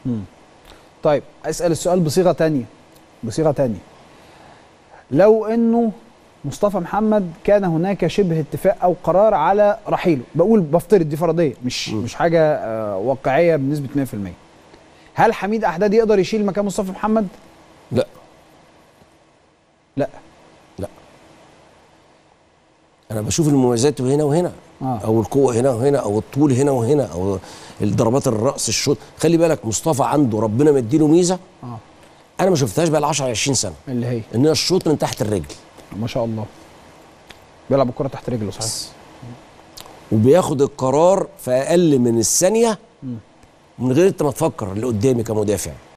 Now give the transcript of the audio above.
طيب اسال السؤال بصيغه تانية بصيغه تانية لو انه مصطفى محمد كان هناك شبه اتفاق او قرار على رحيله بقول بفترض دي فرضيه مش مش حاجه آه، واقعيه بنسبه 100% هل حميد احداد يقدر يشيل مكان مصطفى محمد لا لا لا انا بشوف المميزات هنا وهنا آه. او القوه هنا وهنا او الطول هنا وهنا او الضربات الراس الشوط خلي بالك مصطفى عنده ربنا مديله ميزه اه انا ما شفتهاش بقى 10 20 سنه اللي هي ان هي الشوط من تحت الرجل ما شاء الله بيلعب الكره تحت رجله صحيح وبياخد القرار في اقل من الثانيه من غير انت ما تفكر اللي قدامي كمدافع